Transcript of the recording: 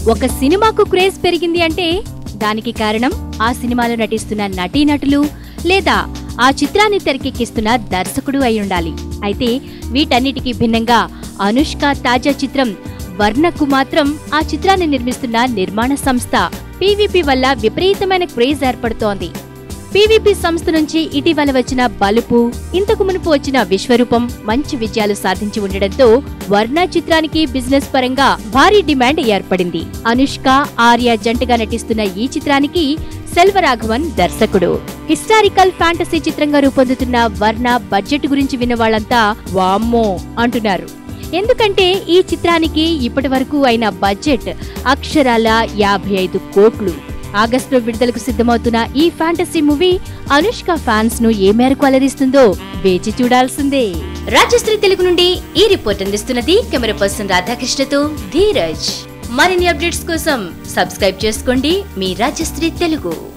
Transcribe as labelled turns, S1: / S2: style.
S1: ఒక సినిమాకు క్రేజ్ పెరిగింది అంటే దానికి కారణం ఆ సినిమాలో నటిస్తున్న నటీనటులు లేదా ఆ చిత్రాన్ని తెరకెక్కిస్తున్న దర్శకుడు అయి ఉండాలి అయితే వీటన్నిటికీ భిన్నంగా అనుష్క తాజా చిత్రం వర్ణకు మాత్రం ఆ చిత్రాన్ని నిర్మిస్తున్న నిర్మాణ సంస్థ పీవీపీ వల్ల విపరీతమైన క్రేజ్ ఏర్పడుతోంది పీవీపీ సంస్థ నుంచి ఇటీవల వచ్చిన బలుపు ఇంతకు మునుపు వచ్చిన విశ్వరూపం మంచి విజయాలు సాధించి ఉండడంతో వర్ణ చిత్రానికి బిజినెస్ పరంగా భారీ డిమాండ్ ఏర్పడింది అనుష్క ఆర్య జంటగా నటిస్తున్న ఈ చిత్రానికి సెల్వరాఘవన్ దర్శకుడు హిస్టారికల్ ఫ్యాంటసీ చిత్రంగా రూపొందుతున్న వర్ణ బడ్జెట్ గురించి విన్న వాళ్ళంతా వామ్మో అంటున్నారు ఎందుకంటే ఈ చిత్రానికి ఇప్పటి వరకు అయిన బడ్జెట్ అక్షరాల యాభై ఐదు కోట్లు ఆగస్టులో విడుదలకు సిద్ధమవుతున్న ఈ ఫ్యాంటసీ మూవీ అనుష్క ఫ్యాన్స్ ను ఏ మేరకు అలరిస్తుందో వేచి చూడాల్సిందే రాజశ్రీ తెలుగు నుండి ఈ రిపోర్ట్ అందిస్తున్నది కెమెరా పర్సన్ రాధాకృష్ణతో ధీరజ్ మరిన్ని అప్డేట్స్ కోసం సబ్స్క్రైబ్ చేసుకోండి మీ రాజశ్రీ తెలుగు